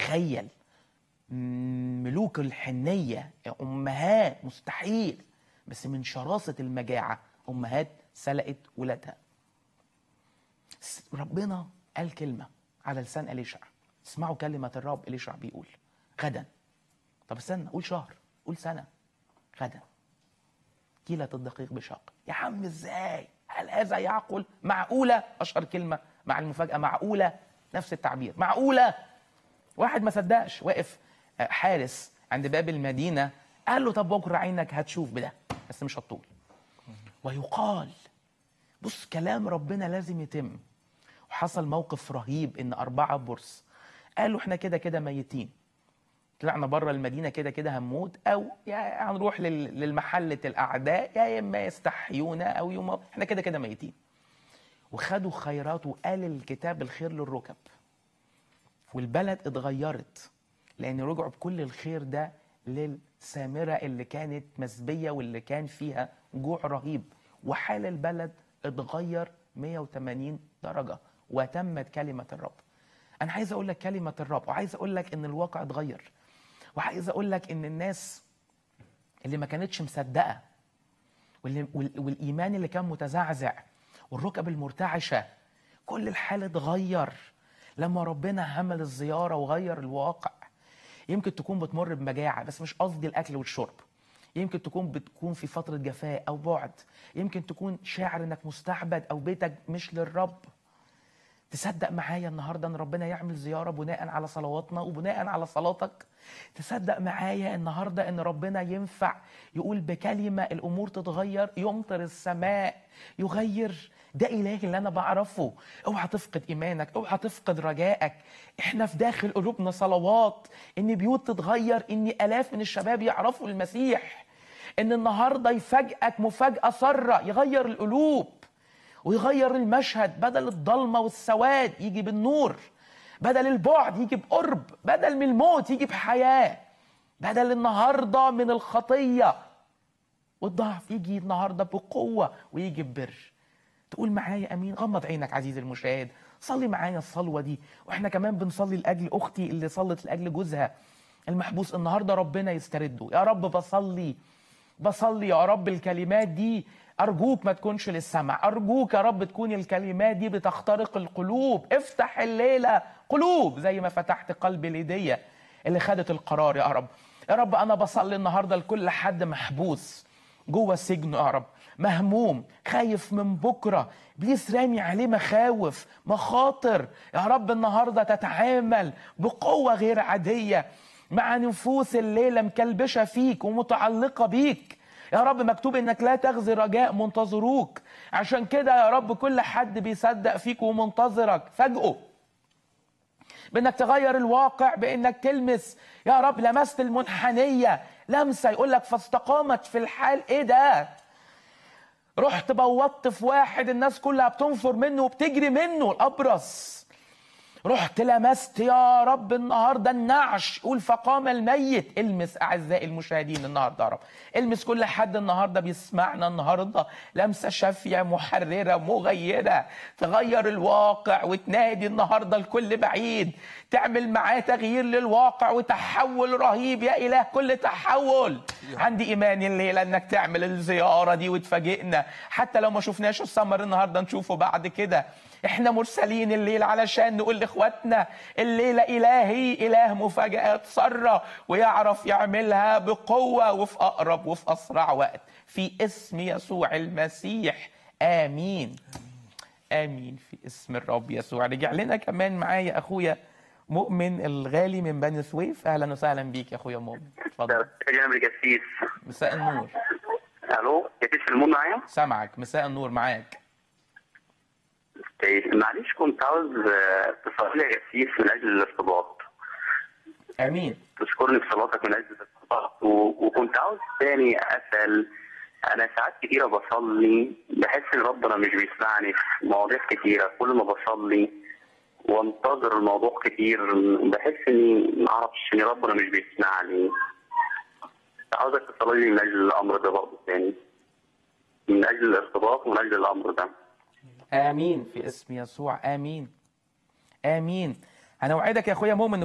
تخيل ملوك الحنية أمهات مستحيل بس من شراسة المجاعة أمهات سلقت ولادها س- ربنا قال كلمة على لسان أليشع اسمعوا كلمة الرب أليشع بيقول غدا طب استنى قول شهر قول سنة غدا كيلة الدقيق بشق يا عم ازاي هل هذا يعقل معقولة أشهر كلمة مع المفاجأة معقولة نفس التعبير معقولة واحد ما صدقش واقف آه، حارس عند باب المدينة قال له طب بكرة عينك هتشوف بده بس مش هتطول ويقال بص كلام ربنا لازم يتم وحصل موقف رهيب ان أربعة برص قالوا احنا كده كده ميتين طلعنا بره المدينة كده كده هنموت أو يا هنروح لل- للمحلة الأعداء يا إما يستحيونا أو يوم احنا كده كده ميتين وخدوا خيرات وقال الكتاب الخير للركب والبلد اتغيرت لان رجعوا بكل الخير ده للسامره اللي كانت مسبيه واللي كان فيها جوع رهيب وحال البلد اتغير 180 درجه وتمت كلمه الرب انا عايز اقول لك كلمه الرب وعايز اقول لك ان الواقع اتغير وعايز اقول لك ان الناس اللي ما كانتش مصدقه واللي وال- والايمان اللي كان متزعزع والركب المرتعشه كل الحال اتغير لما ربنا عمل الزياره وغير الواقع يمكن تكون بتمر بمجاعه بس مش قصدي الاكل والشرب يمكن تكون بتكون في فتره جفاء او بعد يمكن تكون شاعر انك مستعبد او بيتك مش للرب تصدق معايا النهارده ان ربنا يعمل زياره بناء على صلواتنا وبناء على صلاتك تصدق معايا النهارده ان ربنا ينفع يقول بكلمه الامور تتغير يمطر السماء يغير ده الهي اللي انا بعرفه اوعى تفقد ايمانك اوعى تفقد رجائك احنا في داخل قلوبنا صلوات ان بيوت تتغير ان الاف من الشباب يعرفوا المسيح ان النهارده يفاجئك مفاجاه ساره يغير القلوب ويغير المشهد بدل الضلمة والسواد يجي بالنور بدل البعد يجي بقرب بدل من الموت يجي بحياة بدل النهاردة من الخطية والضعف يجي النهاردة بقوة ويجي ببر تقول معايا امين غمض عينك عزيزي المشاهد صلي معايا الصلوة دي واحنا كمان بنصلي لاجل اختي اللي صلت لاجل جوزها المحبوس النهارده ربنا يسترده يا رب بصلي بصلي يا رب الكلمات دي أرجوك ما تكونش للسمع أرجوك يا رب تكون الكلمات دي بتخترق القلوب افتح الليلة قلوب زي ما فتحت قلب ليديا اللي خدت القرار يا رب يا رب أنا بصلي النهاردة لكل حد محبوس جوه السجن يا رب مهموم خايف من بكرة إبليس رامي عليه مخاوف مخاطر يا رب النهاردة تتعامل بقوة غير عادية مع نفوس الليلة مكلبشة فيك ومتعلقة بيك يا رب مكتوب انك لا تغزي رجاء منتظروك عشان كده يا رب كل حد بيصدق فيك ومنتظرك فاجئه بانك تغير الواقع بانك تلمس يا رب لمست المنحنيه لمسه يقول لك فاستقامت في الحال ايه ده رحت بوطت في واحد الناس كلها بتنفر منه وبتجري منه الابرص رحت لمست يا رب النهارده النعش قول فقام الميت المس اعزائي المشاهدين النهارده يا رب المس كل حد النهارده بيسمعنا النهارده لمسه شافيه محرره مغيره تغير الواقع وتنادي النهارده الكل بعيد تعمل معاه تغيير للواقع وتحول رهيب يا اله كل تحول عندي ايمان الليله انك تعمل الزياره دي وتفاجئنا حتى لو ما شفناش السمر النهارده نشوفه بعد كده احنا مرسلين الليل علشان نقول لاخواتنا الليله الهي اله مفاجات ساره ويعرف يعملها بقوه وفي اقرب وفي اسرع وقت في اسم يسوع المسيح امين امين في اسم الرب يسوع رجع لنا كمان معايا اخويا مؤمن الغالي من بني سويف اهلا وسهلا بيك يا اخويا مؤمن اتفضل جامد جسيس مساء النور الو جسيس المون معايا سامعك مساء النور معاك طيب معلش كنت عاوز آه، تصلي لي يا جسيس من اجل الارتباط امين تشكرني في صلاتك من اجل الارتباط و... وكنت عاوز تاني اسال انا ساعات كتيره بصلي بحس ان ربنا مش بيسمعني في مواضيع كتيره كل ما بصلي وانتظر الموضوع كتير بحس اني ما اعرفش ان ربنا مش بيسمعني عاوزك تصلي لي من اجل الامر ده برضه تاني من اجل الارتباط ومن اجل الامر ده امين في اسم يسوع امين امين انا اوعدك يا اخويا مؤمن